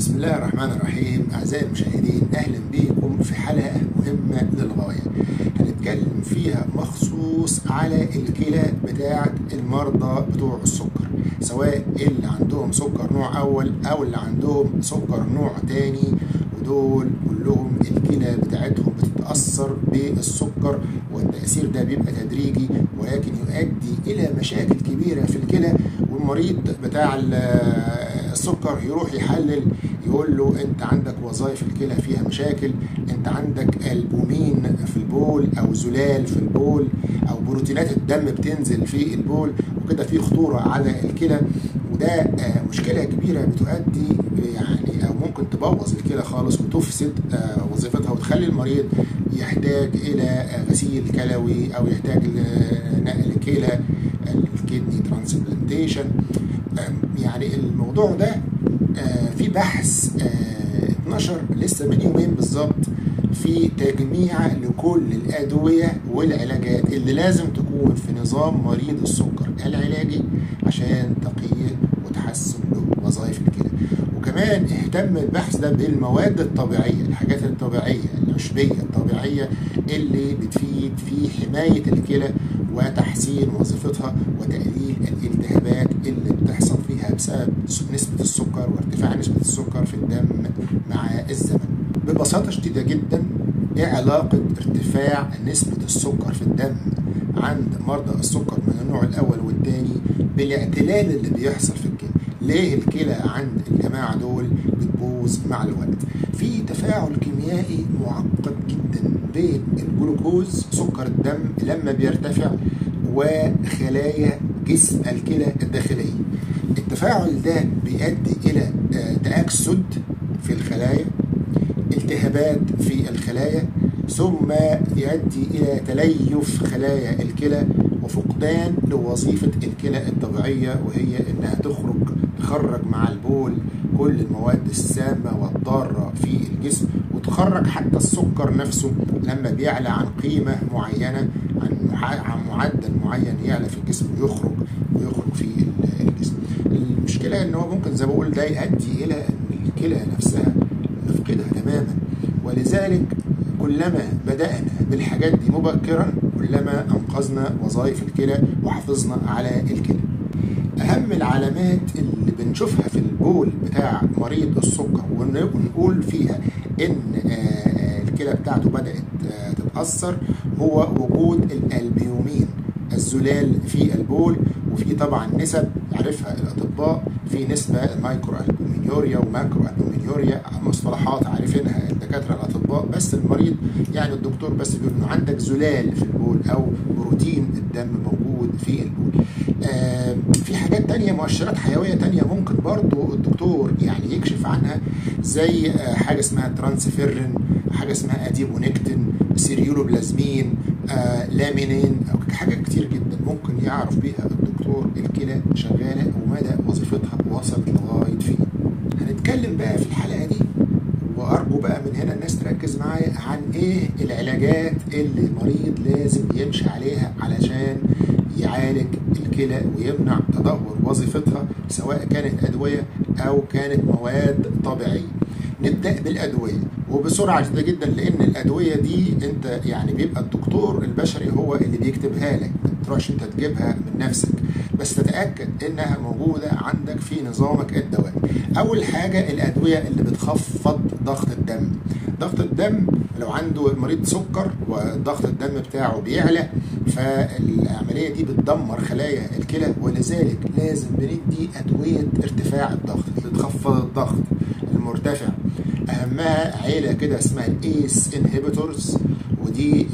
بسم الله الرحمن الرحيم أعزائي المشاهدين أهلا بكم في حلقة مهمة للغاية هنتكلم فيها مخصوص على الكلى بتاعة المرضى بتوع السكر سواء اللي عندهم سكر نوع أول أو اللي عندهم سكر نوع تاني ودول كلهم الكلى بتاعتهم بتتأثر بالسكر والتأثير ده بيبقى تدريجي ولكن يؤدي إلى مشاكل كبيرة في الكلى والمريض بتاع السكر يروح يحلل يقول له انت عندك وظائف الكلى فيها مشاكل انت عندك البومين في البول او زلال في البول او بروتينات الدم بتنزل في البول وكده في خطوره على الكلى وده مشكله كبيره بتؤدي يعني او ممكن تبوظ الكلى خالص وتفسد وظيفتها وتخلي المريض يحتاج الى غسيل كلوي او يحتاج لنقل كلى الكدني ترانسبلانتيشن يعني الموضوع ده في بحث اتنشر لسه من يومين بالظبط في تجميع لكل الادويه والعلاجات اللي لازم تكون في نظام مريض السكر العلاجي عشان تقيه وتحسن له وظائف الكلى وكمان اهتم البحث ده بالمواد الطبيعيه الحاجات الطبيعيه العشبيه الطبيعيه اللي بتفيد في حمايه الكلى وتحسين وظيفتها وتقليل الالتهابات اللي بتحصل فيها بسبب نسبة السكر وارتفاع نسبة السكر في الدم مع الزمن ببساطة شديدة جدا ايه علاقة ارتفاع نسبة السكر في الدم عند مرضى السكر من النوع الأول والثاني بالاعتلال اللي بيحصل في الكلى ليه الكلى عند الجماعة دول بتبوظ مع الوقت في تفاعل كيميائي معقد جدا بين الجلوكوز سكر الدم لما بيرتفع وخلايا جسم الكلى الداخلية التفاعل ده بيؤدي إلى تأكسد في الخلايا التهابات في الخلايا ثم يؤدي إلى تليف خلايا الكلى وفقدان لوظيفة الكلى الطبيعية وهي إنها تخرج تخرج مع البول كل المواد السامة والضارة في الجسم وتخرج حتى السكر نفسه لما بيعلى عن قيمة معينة عن عن معدل معين يعلى في الجسم ويخرج ويخرج في الجسم المشكلة إن هو ممكن زي ما بقول ده يؤدي إلى إن الكلى نفسها نفقدها تماما ولذلك كلما بدأنا بالحاجات دي مبكرا كلما أنقذنا وظائف الكلى وحافظنا على الكلى أهم العلامات اللي بنشوفها في البول بتاع مريض السكر ونقول فيها إن الكلى بتاعته بدأت تتأثر هو وجود الألبيومين الزلال في البول وفي طبعا نسب يعرفها الاطباء في نسبه مايكرو البومينيوريا وماكرو البومينيوريا مصطلحات عارفينها الدكاتره الاطباء بس المريض يعني الدكتور بس بيقول انه عندك زلال في البول او بروتين الدم موجود في البول آه في حاجات تانية مؤشرات حيويه تانية ممكن برضو الدكتور يعني يكشف عنها زي آه حاجه اسمها ترانسفيرين حاجه اسمها اديبونكتين سيريولوبلازمين آه لامينين او حاجات كتير جدا ممكن يعرف بيها الدكتور الكلى شغاله ومدى وظيفتها وصلت لغايه فين هنتكلم بقى في الحلقه دي وارجو بقى من هنا الناس تركز معايا عن ايه العلاجات اللي المريض لازم يمشي عليها علشان يعالج الكلى ويمنع تدهور وظيفتها سواء كانت ادويه او كانت مواد طبيعيه نبدا بالادويه وبسرعه شديده جدا لان الادويه دي انت يعني بيبقى الدكتور البشري هو اللي بيكتبها لك ما تروحش انت تجيبها من نفسك بس تتاكد انها موجوده عندك في نظامك الدوائي اول حاجه الادويه اللي بتخفض ضغط الدم ضغط الدم لو عنده المريض سكر وضغط الدم بتاعه بيعلى فالعمليه دي بتدمر خلايا الكلى ولذلك لازم بندي ادويه ارتفاع الضغط اللي تخفض الضغط المرتفع اهمها عيله كده اسمها الايس انهبيتورز ودي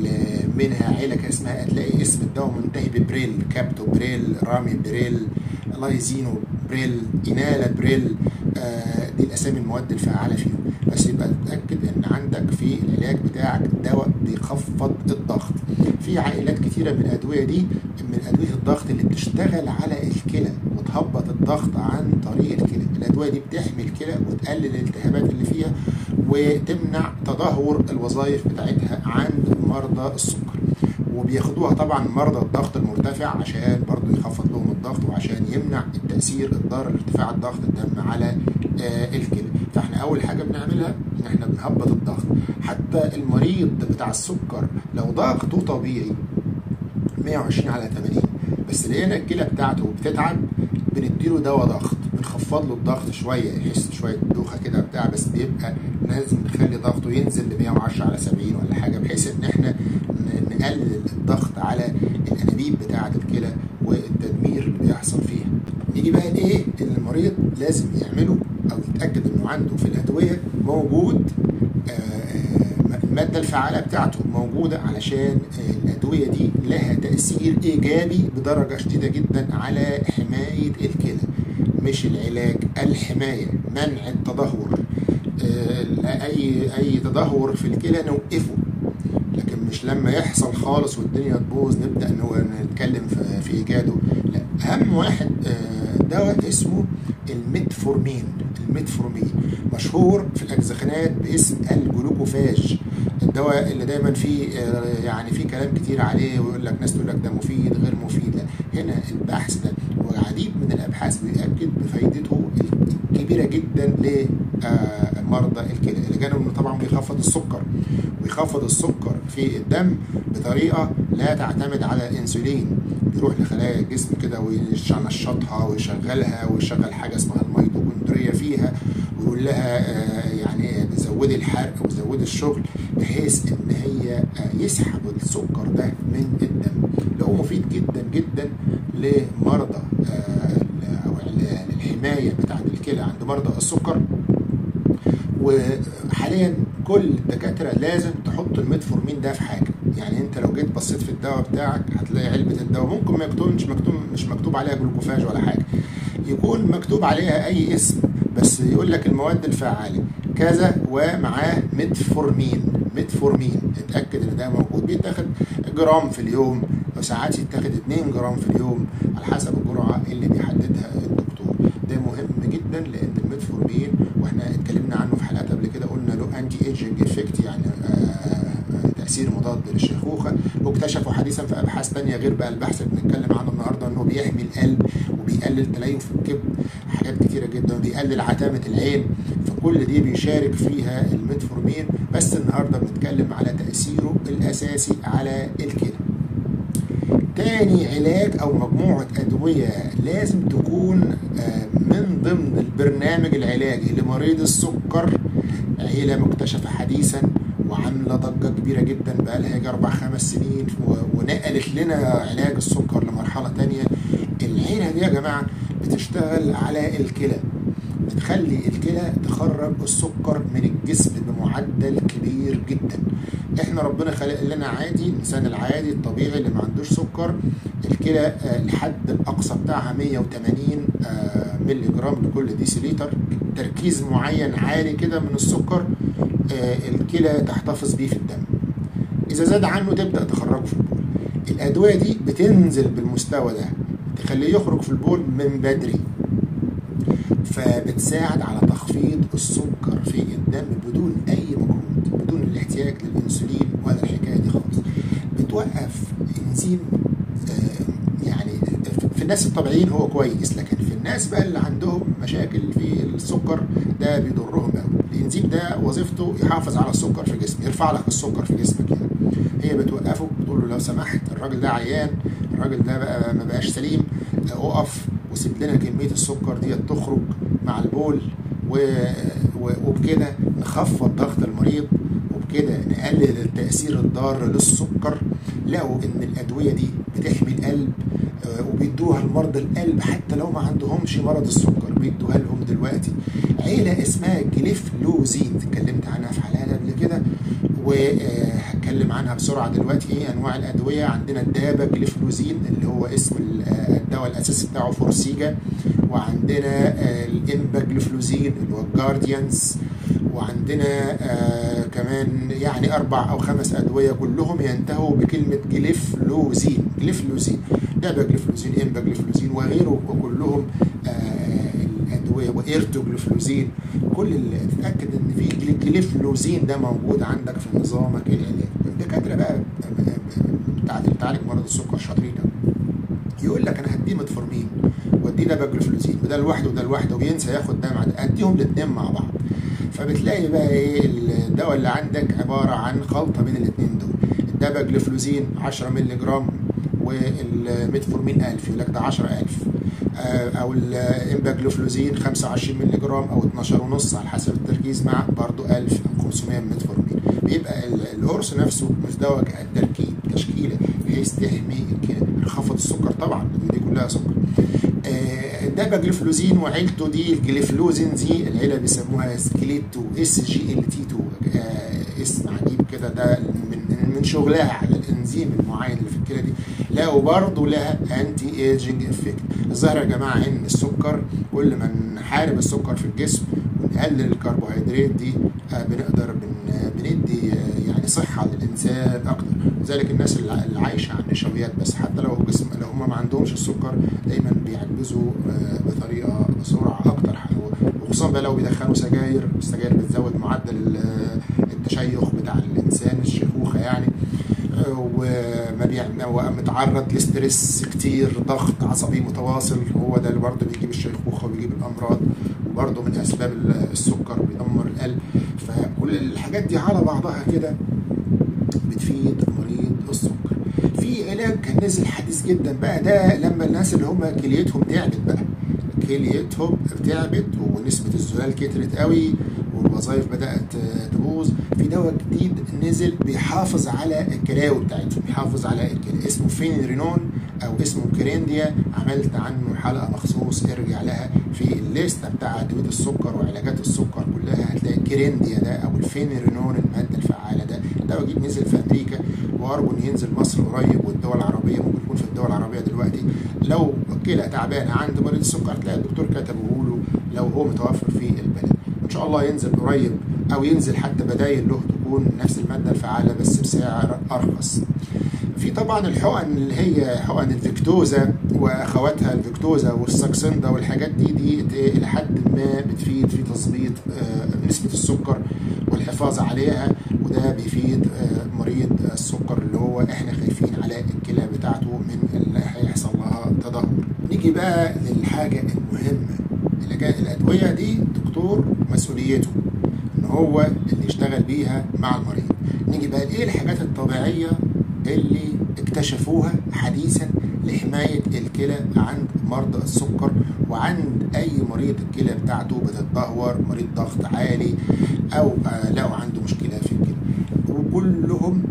منها عيله كده اسمها هتلاقي اسم الدواء منتهي ببريل كابتو بريل رامي بريل لايزينو بريل انالا بريل آه دي الاسامي المواد الفعاله فيهم بس يبقى تتاكد ان عندك في العلاج بتاعك دواء بيخفض الضغط في عائلات كتيره من الادويه دي من ادويه الضغط اللي بتشتغل على الكلى وتهبط الضغط عن طريق الكلى الادويه دي بتحمي الكلى وتقلل الالتهابات اللي فيها وتمنع تدهور الوظائف بتاعتها عند مرضى السكر وبياخدوها طبعا مرضى الضغط المرتفع عشان برضو يخفض لهم الضغط وعشان يمنع التأثير الضار لارتفاع الضغط الدم على آه الكلى اول حاجه بنعملها ان احنا بنهبط الضغط حتى المريض بتاع السكر لو ضغطه طبيعي 120 على 80 بس لقينا الكلى بتاعته بتتعب بنديله دواء ضغط بنخفض له الضغط شويه يحس شويه دوخه كده بتاع بس بيبقى لازم نخلي ضغطه ينزل ل 110 على 70 ولا حاجه بحيث ان احنا نقلل الضغط على الانابيب بتاعه الكلى والتدمير اللي بيحصل فيها. نيجي بقى لايه اللي المريض لازم يعمله او يتاكد انه عنده في الادويه موجود الماده الفعاله بتاعته موجوده علشان الادويه دي لها تاثير ايجابي بدرجه شديده جدا على حمايه الكلى مش العلاج الحمايه منع التدهور اي اي تدهور في الكلى نوقفه لكن مش لما يحصل خالص والدنيا تبوظ نبدا ان هو نتكلم في ايجاده لا اهم واحد دواء اسمه الميتفورمين الميتفورمين مشهور في الاجزخانات باسم الجلوكوفاج الدواء اللي دايما فيه يعني فيه كلام كتير عليه ويقول لك ناس تقول لك ده مفيد غير مفيد لا هنا البحث ده والعديد من الابحاث بيأكد بفائدته الكبيره جدا لمرضى الكلى اللي جانب انه طبعا بيخفض السكر ويخفض السكر في الدم بطريقه لا تعتمد على الانسولين بيروح لخلايا الجسم كده وينشطها ويشغلها ويشغل حاجه اسمها الميتوكوندريا فيها ويقول لها يعني زودي الحرق وزودي الشغل بحيث ان هي يسحب السكر ده من الدم اللي هو مفيد جدا جدا لمرضى او للحمايه بتاعه الكلى عند مرضى السكر وحاليا كل الدكاتره لازم تحط الميتفورمين ده في حاجه يعني انت لو جيت بصيت في الدواء بتاعك هتلاقي علبه الدواء ممكن ما يكونش مكتوب مش مكتوب عليها جلوكوفاج ولا حاجه يكون مكتوب عليها اي اسم بس يقول لك المواد الفعاله كذا ومعاه ميتفورمين ميتفورمين اتاكد ان ده موجود بيتاخد جرام في اليوم وساعات يتاخد 2 جرام في اليوم على حسب الجرعه اللي بيحددها الدكتور ده مهم جدا لان الميتفورمين واحنا اتكلمنا عنه في حلقات قبل كده قلنا له انتي ايجنج افكت يعني تاثير مضاد للشيخوخه واكتشفوا حديثا في ابحاث ثانيه غير بقى البحث اللي بنتكلم عنه النهارده انه بيحمي القلب وبيقلل تليف الكبد حاجات كتيره جدا وبيقلل عتامه العين فكل دي بيشارك فيها الميتفورمين بس النهارده بنتكلم على تاثيره الاساسي على الكلى تاني علاج او مجموعه ادويه لازم تكون من ضمن البرنامج العلاجي لمريض السكر عيله مكتشفه حديثا وعامله ضجه كبيره جدا بقى لها يجي اربع خمس سنين ونقلت لنا علاج السكر لمرحله تانية العيله دي يا جماعه بتشتغل على الكلى بتخلي الكلى تخرج السكر من الجسم بمعدل كبير جدا احنا ربنا خلق لنا عادي الانسان العادي الطبيعي اللي ما عندوش سكر الكلى الحد الاقصى بتاعها 180 مللي جرام لكل ديسيليتر تركيز معين عالي كده من السكر الكلى تحتفظ بيه في الدم اذا زاد عنه تبدا تخرجه في البول الادويه دي بتنزل بالمستوى ده تخليه يخرج في البول من بدري فبتساعد على تخفيض السكر في الدم بدون اي مجهود بدون الاحتياج للانسولين ولا الحكايه دي خالص بتوقف انزيم يعني في الناس الطبيعيين هو كويس لكن في الناس بقى اللي عندهم مشاكل في السكر ده بيضرهم قوي الانزيم ده وظيفته يحافظ على السكر في الجسم يرفع لك السكر في جسمك يعني هي بتوقفه بتقول له لو سمحت الراجل ده عيان الراجل ده بقى ما بقاش سليم اقف وسيب لنا كميه السكر دي تخرج مع البول و... و... وبكده نخفض ضغط المريض وبكده نقلل التاثير الضار للسكر لقوا ان الادويه دي بتحمي القلب وبيدوها لمرضى القلب حتى لو ما عندهمش مرض السكر بيدوها لهم دلوقتي عيله اسمها جليفلوزين اتكلمت عنها في حلقه قبل كده وهتكلم عنها بسرعه دلوقتي ايه انواع الادويه عندنا الدابا جليفلوزين اللي هو اسم الدواء الاساسي بتاعه فورسيجا وعندنا الامباجليفلوزين اللي هو الجارديانز وعندنا آه كمان يعني اربع او خمس ادويه كلهم ينتهوا بكلمه جليفلوزين جليفلوزين دابا جليفلوزين امباجليفلوزين وغيره وكلهم آه الادويه وايرتوجليفلوزين كل اللي تتاكد ان في جليفلوزين ده موجود عندك في نظامك العلاجي الدكاتره بقى بتعالج مرض السكر شاطرين يقول لك انا هديه متفورمين واديه دابا جليفلوزين وده لوحده وده لوحده وينسى ياخد ده مع ده اديهم الاثنين مع بعض فبتلاقي بقى ايه الدواء اللي عندك عباره عن خلطه بين الاثنين دول الداباجليفلوزين 10 مللي جرام والميتفورمين 1000 يقول لك ده 10000 او الامباجلوفلوزين 25 مللي جرام او 12 ونص على حسب التركيز مع برضو 1500 ميتفورمين بيبقى القرص نفسه مزدوج التركيب تشكيله بحيث تحمي الكلى انخفاض السكر طبعا دي كلها سكر الداباجليفلوزين وعيلته دي الجليفلوزين دي العيله بيسموها سكيليتو اس جي ال تي 2 اسم عجيب كده ده من من شغلها على الانزيم المعين اللي في الكلى دي لا وبرضه لها انتي ايجنج افكت الظاهر يا جماعه ان السكر كل ما نحارب السكر في الجسم ونقلل الكربوهيدرات دي بنقدر بن بندي يعني صحه للانسان اكتر لذلك الناس اللي عايشه على النشويات بس حتى لو جسم لو هم ما عندهمش السكر دايما بيعجزوا بطريقه بسرعه اكتر وخصوصا بقى لو بيدخنوا سجاير السجاير بتزود معدل التشيخ بتاع الانسان الشيخوخه يعني وما بيعمل متعرض لستريس كتير ضغط عصبي متواصل هو ده اللي برضه بيجيب الشيخوخه وبيجيب الامراض وبرضه من اسباب السكر بيدمر القلب فكل الحاجات دي على بعضها كده بتفيد مريض السكر في علاج كان نزل حديث جدا بقى ده لما الناس اللي هم كليتهم تعبت بقى كليتهم تعبت ونسبه الزلال كترت قوي والوظائف بدات تبوظ في دواء جديد نزل بيحافظ على الكلاوي بتاعتهم بيحافظ على الكلاوي اسمه فينرينون او اسمه كرينديا عملت عنه حلقه مخصوص ارجع لها في الليسته بتاع ادويه السكر وعلاجات السكر كلها هتلاقي كرينديا ده او الفينرينون الماده الفعاله ده دواء جديد نزل في امريكا وارجو ان ينزل مصر قريب والدول العربيه ممكن يكون في الدول العربيه دلوقتي لو كلى تعبانه عند مريض السكر تلاقي الدكتور كتبه له لو هو متوفر في البلد ان شاء الله ينزل قريب او ينزل حتى بدايل له تكون نفس الماده الفعاله بس بسعر ارخص في طبعا الحقن اللي هي حقن الفيكتوزا واخواتها الفيكتوزا والساكسندا والحاجات دي دي الى حد ما بتفيد في تظبيط نسبه السكر والحفاظ عليها وده بيفيد مريض السكر اللي هو احنا خايفين على الكلى بتاعته من اللي هيحصل لها تدهور نيجي بقى للحاجه المهمه الادويه دي دكتور مسؤوليته ان هو اللي يشتغل بيها مع المريض نيجي بقى ايه الحاجات الطبيعيه اللي اكتشفوها حديثا لحمايه الكلى عند مرضى السكر وعند اي مريض الكلى بتاعته بتتدهور مريض ضغط عالي او لقوا عنده مشكله في الكلى وكلهم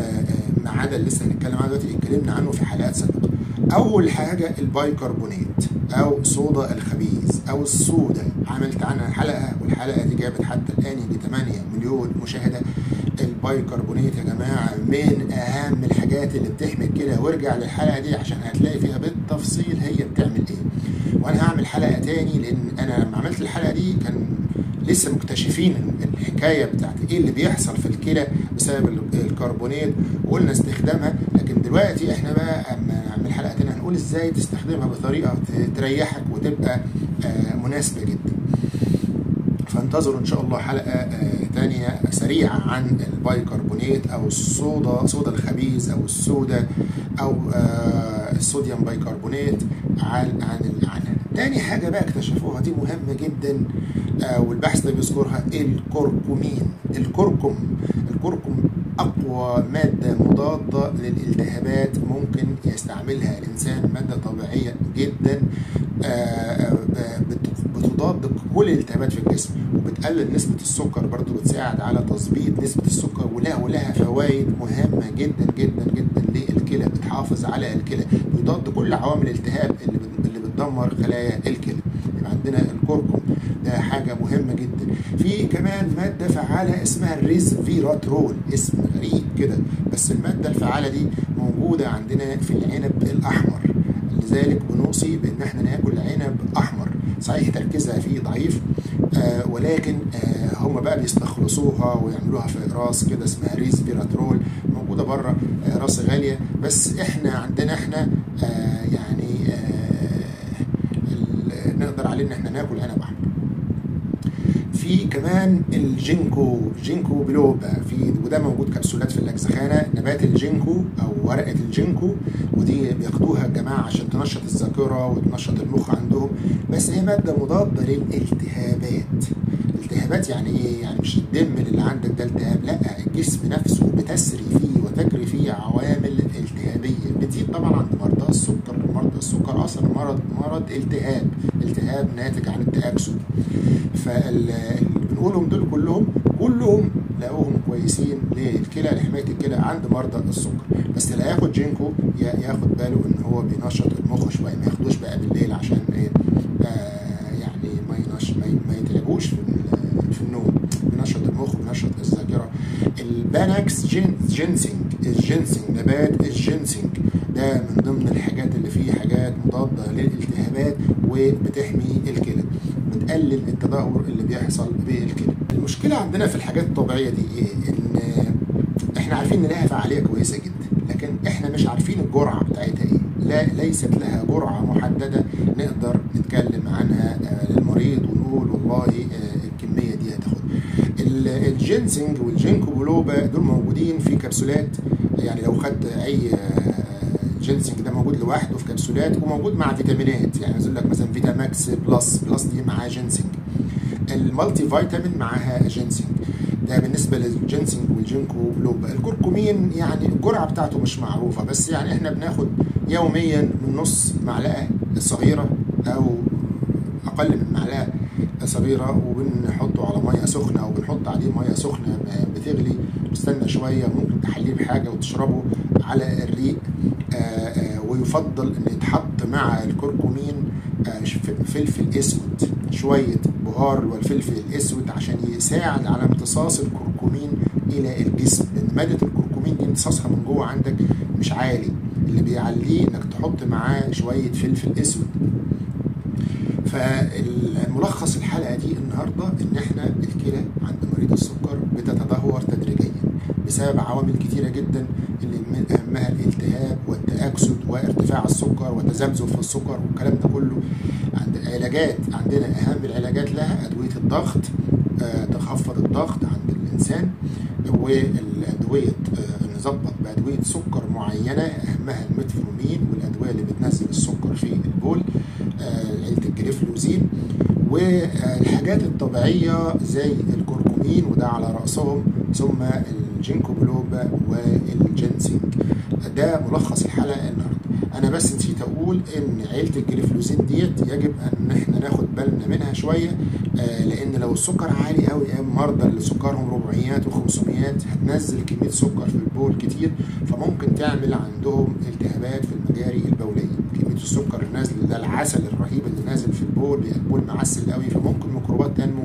ما عدا اللي لسه هنتكلم عنه دلوقتي اتكلمنا عنه في حلقات سابقه اول حاجه البايكربونات او صودا الخبيث او الصودا عملت عنها حلقه والحلقه دي جابت حتى الان يجي 8 مليون مشاهده البايكربونات يا جماعه من اهم الحاجات اللي بتحمي الكلى وارجع للحلقه دي عشان هتلاقي فيها بالتفصيل هي بتعمل ايه وانا هعمل حلقه تاني لان انا لما عملت الحلقه دي كان لسه مكتشفين الحكايه بتاعت ايه اللي بيحصل في الكلى بسبب الكربونات وقلنا استخدامها لكن دلوقتي احنا بقى اما نعمل حلقه تانية هنقول ازاي تستخدمها بطريقه تريحك وتبقى مناسبه جدا فانتظروا ان شاء الله حلقه تانية سريعه عن البايكربونات او الصودا صودا الخبيث او السودا او الصوديوم بايكربونات عن عن عنها تاني حاجه بقى اكتشفوها دي مهمه جدا والبحث ده بيذكرها الكركمين الكركم الكركم اقوى ماده مضاده للالتهابات ممكن يستعملها الانسان ماده طبيعيه جدا بتضاد كل الالتهابات في الجسم وبتقلل نسبه السكر برضو بتساعد على تظبيط نسبه السكر ولها ولها فوائد مهمه جدا جدا جدا للكلى بتحافظ على الكلى بيضاد كل عوامل الالتهاب اللي اللي بتدمر خلايا الكلى يبقى عندنا الكركم ده حاجه مهمه جدا في كمان ماده فعاله اسمها الريزفيراترول اسم غريب كده بس الماده الفعاله دي موجوده عندنا في العنب الاحمر لذلك بنوصي بان احنا ناكل عنب احمر صحيح تركيزها فيه ضعيف آه ولكن آه هم بقى بيستخلصوها ويعملوها في اقراص كده اسمها ريزفيراترول موجوده بره اقراص غاليه بس احنا عندنا احنا آه يعني نقدر عليه ان احنا ناكل عنب احمر في كمان الجينكو جينكو بلوبا في وده موجود كبسولات في الاجزخانه نبات الجينكو او ورقه الجينكو ودي بياخدوها الجماعه عشان تنشط الذاكره وتنشط المخ عندهم بس هي ماده مضاده للالتهابات الالتهابات التهابات يعني ايه يعني مش الدم اللي عندك ده التهاب لا الجسم نفسه بتسري فيه وتجري فيه عوامل التهابيه بتزيد طبعا عند مرضى السكر مرضى السكر اصلا مرض مرض التهاب التهاب ناتج عن التاكسد فاللي بنقولهم دول كلهم كلهم لقوهم كويسين للكلى لحمايه الكلى عند مرضى السكر بس اللي هياخد جينكو ياخد باله ان هو بينشط المخ شويه ما ياخدوش بقى بالليل عشان ايه آه يعني ما ينش ما, ما يتعبوش في في النوم بينشط المخ بينشط الذاكره البانكس جين جينسينج الجينسينج نبات الجينسينج ده من ضمن الحاجات اللي فيه حاجات مضاده للالتهابات وبتحمي الكلى بتقلل التدهور اللي بيحصل بالكلى المشكله عندنا في الحاجات الطبيعيه دي ايه ان احنا عارفين ان لها فعاليه كويسه جدا لكن احنا مش عارفين الجرعه بتاعتها ايه لا ليست لها جرعه محدده نقدر نتكلم عنها للمريض ونقول والله الكميه دي هتاخد الجينسينج والجينكو بلوبا دول موجودين في كبسولات يعني لو خدت اي الجينسينج ده موجود لوحده في كبسولات وموجود مع فيتامينات يعني يقول لك مثلا فيتاماكس بلس بلس دي معاها جينسينج المالتي فيتامين معاها جينسينج ده بالنسبه للجينسينج والجينكو بلوبا الكركمين يعني الجرعه بتاعته مش معروفه بس يعني احنا بناخد يوميا من نص معلقه صغيره او اقل من معلقه صغيره وبنحطه على ميه سخنه او بنحط عليه ميه سخنه بتغلي نستنى شويه ممكن تحليه بحاجه وتشربه على الريق آآ آآ ويفضل ان يتحط مع الكركمين فلفل اسود شويه بهار والفلفل الاسود عشان يساعد على امتصاص الكركمين الى الجسم لان ماده الكركمين دي امتصاصها من جوه عندك مش عالي اللي بيعليه انك تحط معاه شويه فلفل اسود فالملخص الحلقه دي النهارده ان احنا الكلى عند مريض السكر بتتدهور تدريجيا بسبب عوامل كتيره جدا اللي من اهمها الالتهاب والتاكسد وارتفاع السكر وتذبذب في السكر والكلام ده كله عند علاجات عندنا اهم العلاجات لها ادويه الضغط آه تخفض الضغط عند الانسان والادويه آه نظبط بادويه سكر معينه اهمها الميتفورمين والادويه اللي بتنزل السكر في البول آه عيله الجريفلوزين والحاجات الطبيعيه زي الكركمين وده على راسهم ثم الجينكو بلوبا والجنسينج ده ملخص الحلقه النهارده انا بس نسيت اقول ان عيله الجريفلوزين ديت يجب ان احنا ناخد بالنا منها شويه آه لان لو السكر عالي قوي مرضى اللي سكرهم ربعيات وخمسميات هتنزل كميه سكر في البول كتير فممكن تعمل عندهم التهابات في المجاري البوليه كميه السكر النازل ده العسل الرهيب اللي نازل في البول البول معسل قوي فممكن ميكروبات تنمو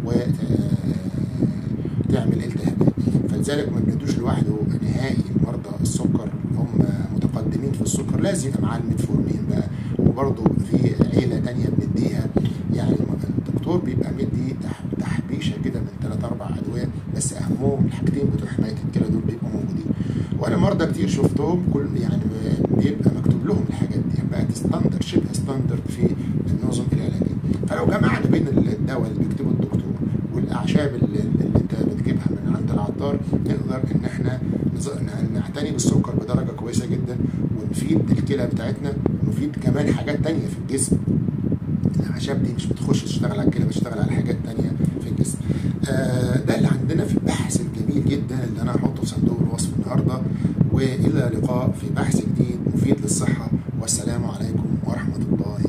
وتعمل التهابات فلذلك ما بندوش لوحده نهائي مرضى السكر هم متقدمين في السكر لازم يبقى معاه الميتفورمين بقى وبرضه في عيله تانية بنديها يعني الدكتور بيبقى مدي تحبيشه كده من ثلاث اربع ادويه بس اهمهم الحاجتين بتوع حمايه الكلى دول بيبقوا موجودين وانا مرضى كتير شفتهم كل يعني بيبقى مكتوب لهم الحاجات دي بقت ستاندرد شبه ستاندرد في النظم العلاجيه فلو جمعنا بين الدواء اللي بيكتبه الدكتور والاعشاب اللي, اللي انت بتجيبها من عند العطار نقدر ان احنا نعتني بالسكر بدرجه كويسه جدا ونفيد الكلى بتاعتنا ونفيد كمان حاجات تانية في الجسم الاعشاب دي مش بتخش تشتغل على الكلى بتشتغل على حاجات تانية في الجسم آه ده اللي عندنا في البحث الجميل جدا اللي انا هحطه في صندوق الوصف النهارده والى لقاء في بحث جديد مفيد للصحه والسلام عليكم ورحمه الله